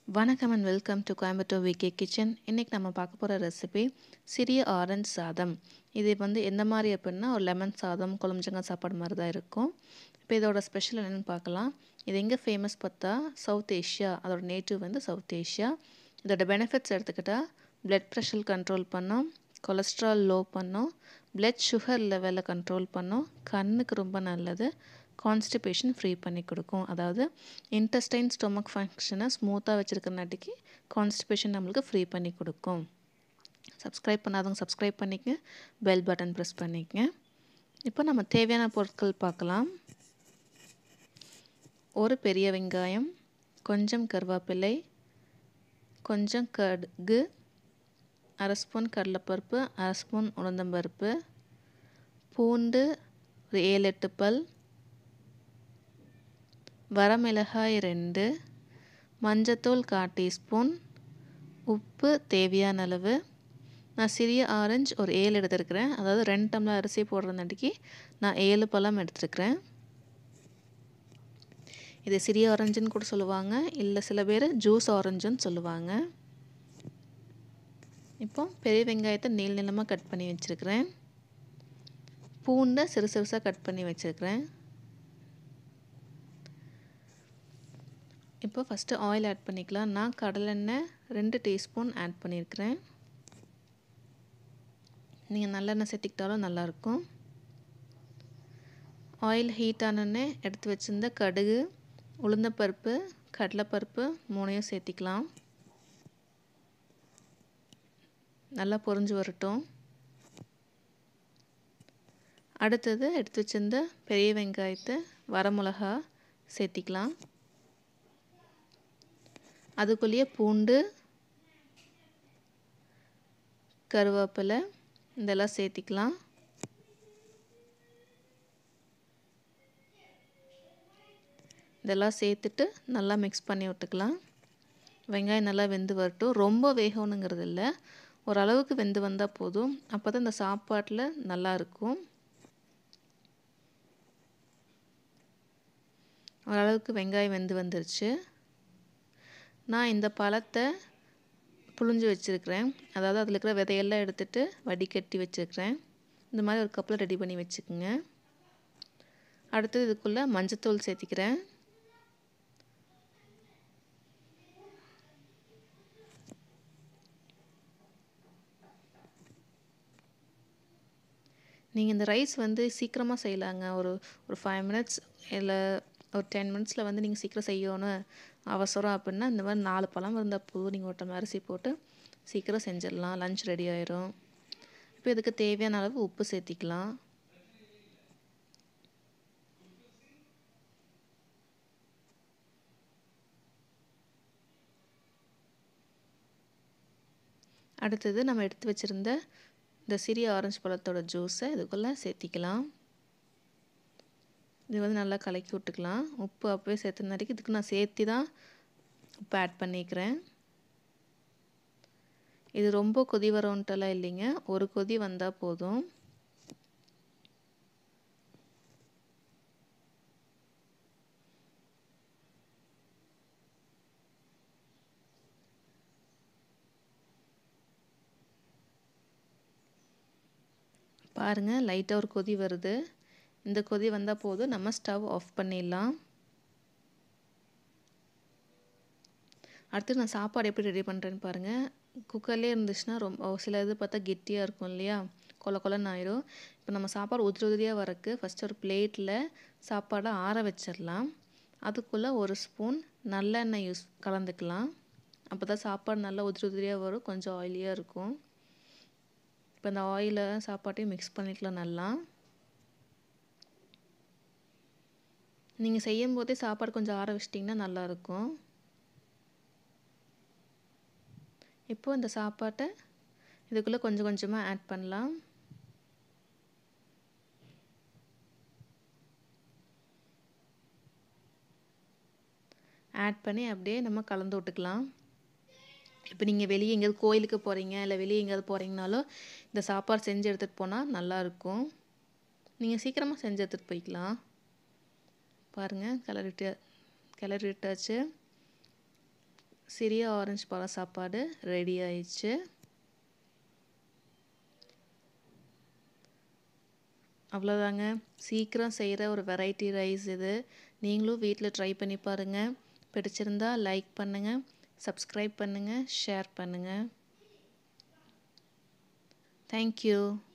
வணக்கம் and welcome to Coimbatore VK kitchen இன்றைக்கி நம்ம பார்க்க போகிற ரெசிபி சிறிய ஆரஞ்சு சாதம் இது வந்து எந்த மாதிரி அப்படின்னா ஒரு லெமன் சாதம் குழம்புச்சங்காய் சாப்பாடு மாதிரி தான் இருக்கும் இப்போ இதோட ஸ்பெஷல் என்னென்னு பார்க்கலாம் இது எங்கே ஃபேமஸ் பார்த்தா சவுத் ஏஷியா அதோட நேட்டிவ் வந்து சவுத் ஏஷியா இதோட பெனிஃபிட்ஸ் எடுத்துக்கிட்டால் பிளட் ப்ரெஷர் கண்ட்ரோல் பண்ணும் கொலஸ்ட்ரால் லோ பண்ணும் பிளட் சுகர் லெவலை கண்ட்ரோல் பண்ணும் கண்ணுக்கு ரொம்ப நல்லது கான்ஸ்டிபேஷன் ஃப்ரீ பண்ணி கொடுக்கும் அதாவது இன்டெஸ்டைன் ஸ்டொமக் ஃபங்க்ஷனை ஸ்மூத்தாக வச்சுருக்கனாட்டிக்கு கான்ஸ்டிபேஷன் நம்மளுக்கு ஃப்ரீ பண்ணி கொடுக்கும் சப்ஸ்கிரைப் பண்ணாதவங்க சப்ஸ்கிரைப் பண்ணிக்கங்க பெல் பட்டன் ப்ரெஸ் பண்ணிக்கங்க இப்போ நம்ம தேவையான பொருட்கள் பார்க்கலாம் ஒரு பெரிய வெங்காயம் கொஞ்சம் கருவேப்பிலை கொஞ்சம் கடுகு அரை ஸ்பூன் கடலைப்பருப்பு அரை ஸ்பூன் உளுந்தம்பருப்பு பூண்டு ஒரு ஏழு எட்டு பல் வரமிளகாய் ரெண்டு மஞ்சத்தூள் கால் டீஸ்பூன் உப்பு தேவையான அளவு நான் சிறிய ஆரஞ்சு ஒரு ஏழு எடுத்துருக்கிறேன் அதாவது ரெண்டு டம்ளர் அரிசி போடுறதாண்டிக்கு நான் ஏழு பழம் எடுத்துருக்கிறேன் இது சிறிய ஆரஞ்சுன்னு கூட சொல்லுவாங்க இல்லை சில பேர் ஜூஸ் ஆரஞ்சுன்னு சொல்லுவாங்க இப்போ பெரிய வெங்காயத்தை நீள் நீளமாக கட் பண்ணி வச்சுருக்கிறேன் பூண்டை சிறு சிறுசாக கட் பண்ணி வச்சுருக்கிறேன் இப்போ ஃபஸ்ட்டு ஆயில் ஆட் பண்ணிக்கலாம் நான் கடலெண்ணெய் ரெண்டு டீஸ்பூன் ஆட் பண்ணியிருக்கிறேன் நீங்கள் நல்லெண்ணெய் சேர்த்திக்கிட்டாலும் நல்லாயிருக்கும் ஆயில் ஹீட் ஆனோடனே எடுத்து வச்சுருந்த கடுகு உளுந்தப்பருப்பு கடலைப்பருப்பு மூணையும் சேர்த்திக்கலாம் நல்லா பொரிஞ்சு வரட்டும் அடுத்தது எடுத்து வச்சிருந்த பெரிய வெங்காயத்தை வரமிளகா சேர்த்திக்கலாம் அதுக்குள்ளேயே பூண்டு கருவேப்பிலை இதெல்லாம் சேர்த்திக்கலாம் இதெல்லாம் சேர்த்துட்டு நல்லா மிக்ஸ் பண்ணி விட்டுக்கலாம் வெங்காயம் நல்லா வெந்து வரட்டும் ரொம்ப வேகணுங்கிறது இல்லை ஓரளவுக்கு வெந்து வந்தால் போதும் அப்போ தான் இந்த சாப்பாட்டில் நல்லாயிருக்கும் ஓரளவுக்கு வெங்காயம் வெந்து வந்துருச்சு நான் இந்த பழத்தை புழிஞ்சு வச்சுருக்கிறேன் அதாவது அதில் இருக்கிற விதையெல்லாம் எடுத்துகிட்டு வடிகட்டி வச்சுருக்கிறேன் இந்த மாதிரி ஒரு கப்பில் ரெடி பண்ணி வச்சுக்கோங்க அடுத்தது இதுக்குள்ளே மஞ்சத்தூள் சேர்த்திக்கிறேன் நீங்கள் இந்த ரைஸ் வந்து சீக்கிரமாக செய்யலாங்க ஒரு ஒரு ஃபைவ் மினிட்ஸ் இல்லை ஒரு டென் மினிட்ஸில் வந்து நீங்கள் சீக்கிரம் செய்யணும் அவசரம் அப்படின்னா இந்த மாதிரி நாலு பழம் இருந்தால் போதும் நீங்கள் ஒரு டம்ளர் அரிசி போட்டு சீக்கிரம் செஞ்சிடலாம் லஞ்ச் ரெடி ஆயிரும் இப்போ இதுக்கு தேவையான அளவு உப்பு சேர்த்திக்கலாம் அடுத்தது நம்ம எடுத்து வச்சுருந்த இந்த சிறிய ஆரஞ்சு பழத்தோட ஜூஸை இதுக்குள்ளே சேர்த்திக்கலாம் இது வந்து நல்லா கலக்கி விட்டுக்கலாம் உப்பு அப்போவே சேர்த்துனாடிக்கு இதுக்கு நான் சேர்த்து தான் உப்பு ஆட் பண்ணிக்கிறேன் இது ரொம்ப கொதி வரவுன்ட்டெல்லாம் இல்லைங்க ஒரு கொதி வந்தால் போதும் பாருங்கள் லைட்டாக ஒரு கொதி வருது இந்த கொதி வந்தால் போதும் நம்ம ஸ்டவ் ஆஃப் பண்ணிடலாம் அடுத்து நான் சாப்பாடு எப்படி ரெடி பண்ணுறேன்னு பாருங்கள் குக்கர்லேயே இருந்துச்சுன்னா ரொம்ப சில இது பார்த்தா கெட்டியாக இருக்கும் இல்லையா கொல கொலன்னு ஆயிரும் இப்போ நம்ம சாப்பாடு உதிரி உதிரியாக வரக்கு ஃபஸ்ட் ஒரு பிளேட்டில் சாப்பாடை ஆற வச்சிடலாம் அதுக்குள்ளே ஒரு ஸ்பூன் நல்லெண்ணெய் யூஸ் கலந்துக்கலாம் அப்போ தான் சாப்பாடு நல்லா உதிரி உதிரியாக வரும் கொஞ்சம் ஆயிலியாக இருக்கும் இப்போ இந்த ஆயிலை சாப்பாட்டையும் மிக்ஸ் பண்ணிக்கலாம் நல்லா நீங்கள் செய்யும் போதே சாப்பாடு கொஞ்சம் ஆற வச்சிட்டிங்கன்னா நல்லாயிருக்கும் இப்போ இந்த சாப்பாட்டை இதுக்குள்ளே கொஞ்சம் கொஞ்சமாக ஆட் பண்ணலாம் ஆட் பண்ணி அப்படியே நம்ம கலந்து விட்டுக்கலாம் இப்போ நீங்கள் வெளியே எங்கேயாவது கோயிலுக்கு போகிறீங்க இல்லை வெளியே எங்கேயாவது போகிறீங்கனாலும் இந்த சாப்பாடு செஞ்சு எடுத்துகிட்டு போனால் நல்லாயிருக்கும் நீங்கள் சீக்கிரமாக செஞ்சு எடுத்துகிட்டு போய்க்கலாம் பாருங்கள் கிளறிட்டு கிளறி விட்டாச்சு சிறிய ஆரஞ்சு பழ சாப்பாடு ரெடி ஆயிடுச்சு அவ்வளோதாங்க சீக்கிரம் செய்கிற ஒரு வெரைட்டி ரைஸ் இது நீங்களும் வீட்டில் ட்ரை பண்ணி பாருங்கள் பிடிச்சிருந்தா லைக் பண்ணுங்கள் சப்ஸ்கிரைப் பண்ணுங்கள் ஷேர் பண்ணுங்கள் தேங்க்யூ